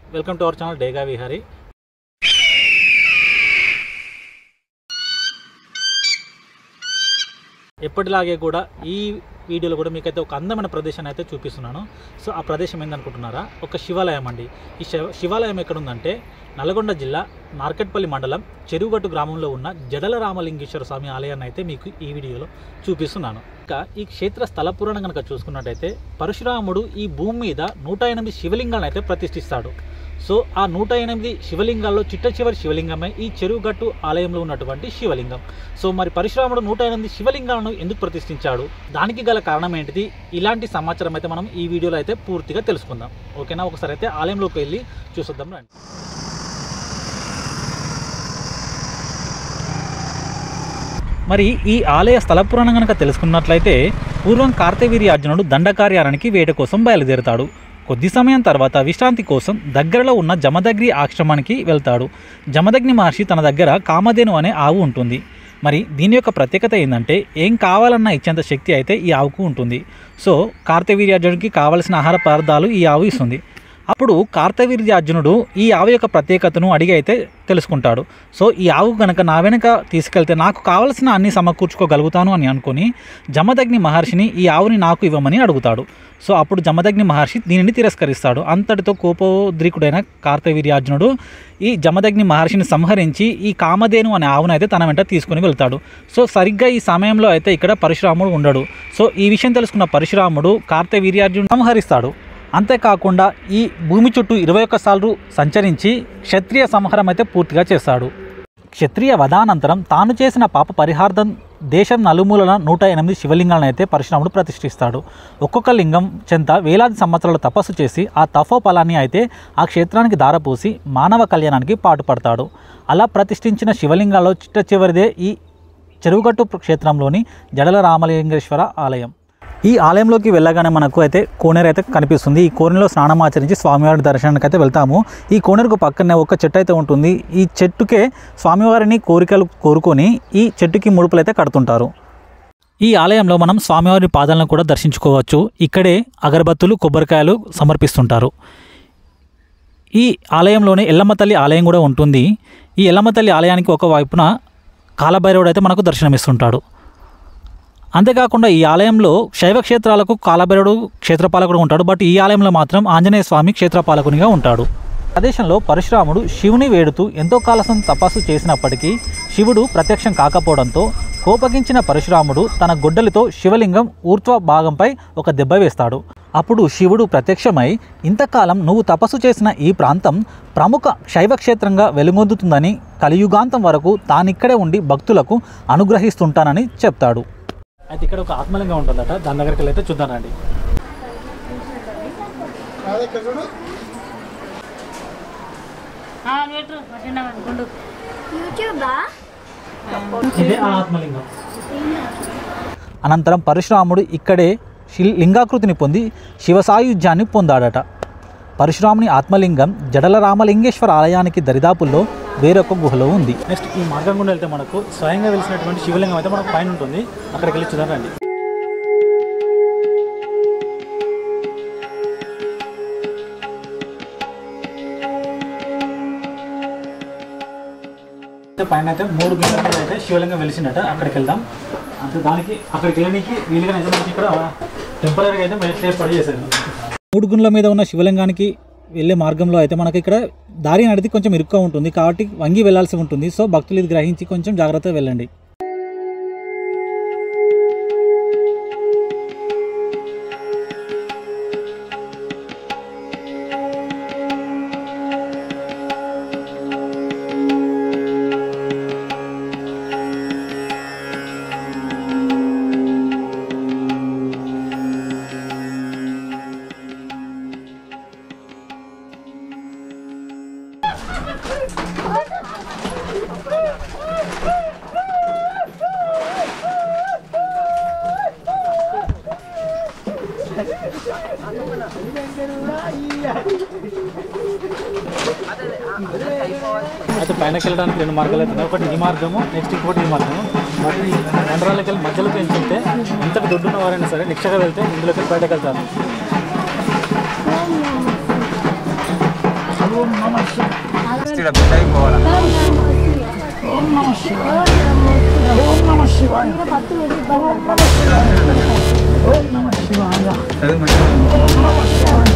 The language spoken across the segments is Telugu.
వెల్కమ్ టు అవర్ ఛానల్ డేగా విహారీ ఎప్పటిలాగే కూడా ఈ వీడియోలో కూడా మీకైతే ఒక అందమైన ప్రదేశాన్ని అయితే చూపిస్తున్నాను సో ఆ ప్రదేశం ఏందనుకుంటున్నారా ఒక శివాలయం అండి ఈ శివ శివాలయం ఎక్కడ ఉందంటే నల్గొండ జిల్లా నార్కెట్పల్లి మండలం చెరువుగట్టు గ్రామంలో ఉన్న జడల రామలింగేశ్వర స్వామి ఆలయాన్ని అయితే మీకు ఈ వీడియోలో చూపిస్తున్నాను ఇంకా ఈ క్షేత్ర స్థల పురాణం కనుక చూసుకున్నట్టయితే పరశురాముడు ఈ భూమి మీద నూట ఎనిమిది శివలింగాలను అయితే ప్రతిష్ఠిస్తాడు సో ఆ నూట ఎనిమిది శివలింగాల్లో చిట్ట చివరి శివలింగమే ఈ చెరువుగట్టు ఆలయంలో ఉన్నటువంటి శివలింగం సో మరి పరశురాముడు నూట ఎనిమిది శివలింగాలను ఎందుకు ప్రతిష్ఠించాడు దానికి గల కారణం ఏంటిది ఇలాంటి సమాచారం అయితే మనం ఈ వీడియోలో అయితే పూర్తిగా తెలుసుకుందాం ఓకేనా ఒకసారి అయితే ఆలయంలోకి వెళ్ళి చూసొద్దాం రండి మరి ఈ ఆలయ స్థల పురాణం కనుక తెలుసుకున్నట్లయితే పూర్వం కార్తవీర్య అర్జునుడు దండకార్యానికి వేట కోసం బయలుదేరుతాడు కొద్ది సమయం తర్వాత విశ్రాంతి కోసం దగ్గరలో ఉన్న జమదగ్ని ఆశ్రమానికి వెళ్తాడు జమదగ్ని మహర్షి తన దగ్గర కామధేను అనే ఆవు ఉంటుంది మరి దీని యొక్క ప్రత్యేకత ఏంటంటే ఏం కావాలన్నా ఇచ్చేంత శక్తి అయితే ఈ ఆవుకు ఉంటుంది సో కార్తవీర్యార్జునుడికి కావలసిన ఆహార పదార్థాలు ఈ ఆవు ఇస్తుంది అప్పుడు కార్తవీర్యార్జునుడు ఈ ఆవు యొక్క ప్రత్యేకతను అడిగి అయితే తెలుసుకుంటాడు సో ఈ ఆవు కనుక నా వెనుక తీసుకెళ్తే నాకు కావలసిన అన్ని సమకూర్చుకోగలుగుతాను అని అనుకొని జమదగ్ని మహర్షిని ఈ ఆవుని నాకు ఇవ్వమని అడుగుతాడు సో అప్పుడు జమదగ్ని మహర్షి దీనిని తిరస్కరిస్తాడు అంతటితో కోపోద్రికుడైన కార్తవీర్యార్జునుడు ఈ జమదగ్ని మహర్షిని సంహరించి ఈ కామధేను అనే ఆవును అయితే తన వెంట తీసుకుని వెళ్తాడు సో సరిగ్గా ఈ సమయంలో అయితే ఇక్కడ పరశురాముడు ఉండడు సో ఈ విషయం తెలుసుకున్న పరశురాముడు కార్తవీర్యార్జును సంహరిస్తాడు అంతేకాకుండా ఈ భూమి చుట్టూ ఇరవై ఒక్కసార్లు సంచరించి క్షత్రియ సంహారం అయితే పూర్తిగా చేస్తాడు క్షత్రియ వధానంతరం తాను చేసిన పాప పరిహార్థం దేశం నలుమూలన నూట ఎనిమిది శివలింగాలను అయితే పరశురాముడు ప్రతిష్ఠిస్తాడు ఒక్కొక్క లింగం చెంత వేలాది సంవత్సరాల తపస్సు చేసి ఆ తపోఫలాన్ని అయితే ఆ క్షేత్రానికి దారపోసి మానవ కళ్యాణానికి పాటుపడతాడు అలా ప్రతిష్ఠించిన శివలింగాల్లో చిట్ట చివరిదే ఈ చెరువుగట్టు క్షేత్రంలోని జడల రామలింగేశ్వర ఆలయం ఈ ఆలయంలోకి వెళ్ళగానే మనకు అయితే కోనేరు అయితే కనిపిస్తుంది ఈ కోనేరులో స్నానం ఆచరించి స్వామివారి దర్శనానికి అయితే వెళ్తాము ఈ కోనేరుకు పక్కనే ఒక చెట్టు అయితే ఉంటుంది ఈ చెట్టుకే స్వామివారిని కోరికలు కోరుకొని ఈ చెట్టుకి ముడుపులు అయితే కడుతుంటారు ఈ ఆలయంలో మనం స్వామివారి పాదాలను కూడా దర్శించుకోవచ్చు ఇక్కడే అగరబత్తులు కొబ్బరికాయలు సమర్పిస్తుంటారు ఈ ఆలయంలోనే ఎల్లమ్మ తల్లి ఆలయం కూడా ఉంటుంది ఈ ఎల్లమ్మ తల్లి ఆలయానికి ఒక వైపున కాలభైరవుడు అయితే మనకు దర్శనమిస్తుంటాడు అంతేకాకుండా ఈ ఆలయంలో శైవ క్షేత్రాలకు కాలభైరవుడు క్షేత్రపాలకుడు ఉంటాడు బట్ ఈ ఆలయంలో మాత్రం ఆంజనేయ స్వామి క్షేత్రపాలకునిగా ఉంటాడు ప్రదేశంలో పరశురాముడు శివుని వేడుతూ ఎంతో కాలం తపస్సు చేసినప్పటికీ శివుడు ప్రత్యక్షం కాకపోవడంతో కోపగించిన పరశురాముడు తన గొడ్డలితో శివలింగం ఊర్ధ్వ భాగంపై ఒక దెబ్బ వేస్తాడు అప్పుడు శివుడు ప్రత్యక్షమై ఇంతకాలం నువ్వు తపస్సు చేసిన ఈ ప్రాంతం ప్రముఖ శైవ క్షేత్రంగా వెలుగొందుతుందని కలియుగాంతం వరకు తానిక్కడే ఉండి భక్తులకు అనుగ్రహిస్తుంటానని చెప్తాడు అయితే ఇక్కడ ఒక ఆత్మలింగం ఉంటుందట దాని దగ్గరికి అయితే చూద్దానండి పెట్టు పట్టిన గుండు యూట్యూబా ఇదే ఆ ఆత్మలింగం అనంతరం పరశురాముడు ఇక్కడే శిల్- లింగాకృతిని పొంది శివసాయుధ్యాన్ని పొందాడట పరశురాముని ఆత్మలింగం జడల రామలింగేశ్వర ఆలయానికి దరిదాపుల్లో వేరొక గుహలో ఉంది నెక్స్ట్ ఈ మార్గం గుండా వెళ్తే మనకు స్వయంగా వెలిసినటువంటి శివలింగం అయితే మనకు పైన ఉంటుంది అక్కడికి వెళ్ళి చూడండి అయితే పైన అయితే మూడు గిన్నెల మీద అయితే శివలింగం వెలిసిందట అక్కడికి వెళ్దాం అంటే దానికి అక్కడికి వెళ్ళడానికి వీలుగా అయితే మనకి ఇక్కడ టెంపరీగా అయితే మెట్లు ఏర్పాటు చేశారు మూడు గుండ్ల మీద ఉన్న శివలింగానికి వెళ్ళే మార్గంలో అయితే మనకి ఇక్కడ దారి నడిది కొంచెం ఇరుక్గా ఉంటుంది కాబట్టి వంగి వెళ్ళాల్సి ఉంటుంది సో భక్తులు ఇది గ్రహించి కొంచెం జాగ్రత్తగా వెళ్ళండి అయితే పైనకి వెళ్ళడానికి రెండు మార్గాలు అయితే ఉన్నాయి. ఒకటి ఈ మార్గము నెక్స్ట్ ఇంకోటి ఈ మార్గము బట్ ఈ మండరాలకి వెళ్ళి మధ్యలోకి వెళ్తుంటే ఎంతటి దొడ్డు ఉన్న వారైనా సరే నిక్షగా వెళ్తే ఇందులోకి వెళ్ళి బయటకు వెళ్తారు ఇక్కడ బిడ్డ అయిపోవాలా చదువు మంచిగా ఉంది.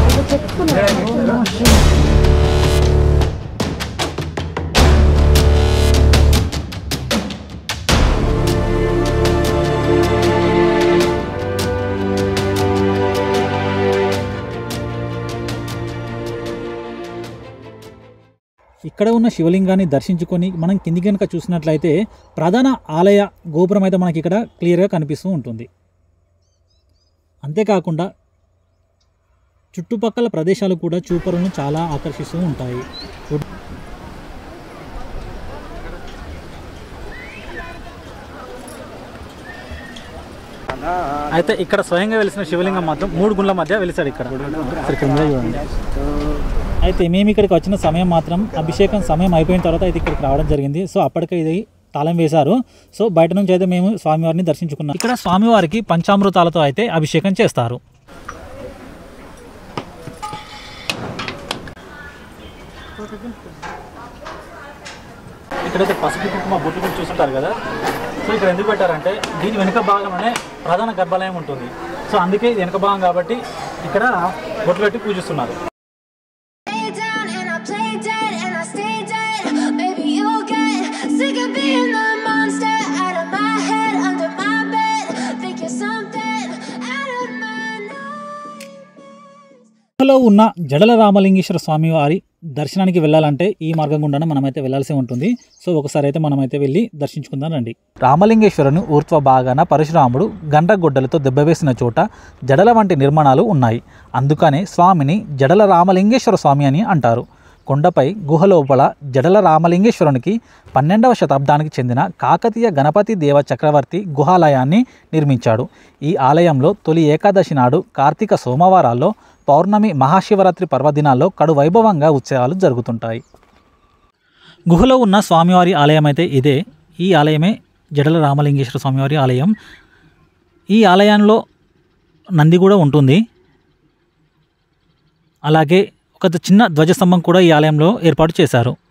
ఇక్కడ ఉన్న శివలింగాన్ని దర్శించుకొని మనం కింది కనుక చూసినట్లయితే ప్రధాన ఆలయ గోపురం అయితే మనకి ఇక్కడ క్లియర్గా కనిపిస్తూ ఉంటుంది అంతేకాకుండా చుట్టుపక్కల ప్రదేశాలు కూడా చూపరులను చాలా ఆకర్షిస్తూ ఉంటాయి అయితే ఇక్కడ స్వయంగా వెలిసిన శివలింగం మాత్రం మూడు గుండ్ల మధ్య వెలిసాడు ఇక్కడ ఇక్కడ కింద చూడండి అయితే మేము ఇక్కడికి వచ్చిన సమయం మాత్రం అభిషేకం సమయం అయిపోయిన తర్వాత అయితే ఇక్కడికి రావడం జరిగింది సో అప్పటికే ఇది తాళం వేశారు సో బయట నుంచి అయితే మేము స్వామివారిని దర్శించుకున్నాం ఇక్కడ స్వామివారికి పంచామృతాలతో అయితే అభిషేకం చేస్తారు ఇక్కడైతే పసుపు కుంకుమ బొట్టు కూడా చూస్తుంటారు కదా సో ఇక్కడ ఎందుకు పెట్టారంటే దీని వెనుక భాగంలోనే ప్రధాన గర్భాలయం ఉంటుంది సో అందుకే ఇది వెనుక భాగం కాబట్టి ఇక్కడ బొట్టు పెట్టి పూజిస్తున్నారు Lay down and I play dead and I stay dead. Baby, you'll get sick of being the monster out of my head, under my bed. Think you're something out of my nightmares. లో ఉన్న జడల రామలింగేశ్వర స్వామి వారి దర్శనానికి వెళ్ళాలంటే ఈ మార్గం గుండానే మనమైతే వెళ్ళాల్సి ఉంటుంది సో ఒకసారి అయితే మనమైతే వెళ్ళి దర్శించుకుందాం రండి రామలింగేశ్వరుని ఊర్ధ్వ భాగాన పరశురాముడు గంట గొడ్డలతో దెబ్బవేసిన చోట జడల వంటి నిర్మాణాలు ఉన్నాయి అందుకనే స్వామిని జడల రామలింగేశ్వర స్వామి అని అంటారు కొండపై గుహ లోపల జడల రామలింగేశ్వరునికి పన్నెండవ శతాబ్దానికి చెందిన కాకతీయ గణపతి దేవ చక్రవర్తి గుహాలయాన్ని నిర్మించాడు ఈ ఆలయంలో తొలి ఏకాదశి నాడు కార్తీక సోమవారాల్లో పౌర్ణమి మహాశివరాత్రి పర్వదినాల్లో కడు వైభవంగా ఉత్సవాలు జరుగుతుంటాయి గుహలో ఉన్న స్వామివారి ఆలయం అయితే ఇదే ఈ ఆలయమే జడల రామలింగేశ్వర స్వామివారి ఆలయం ఈ ఆలయంలో నంది కూడా ఉంటుంది అలాగే ఒక చిన్న ధ్వజస్తంభం కూడా ఈ ఆలయంలో ఏర్పాటు చేశారు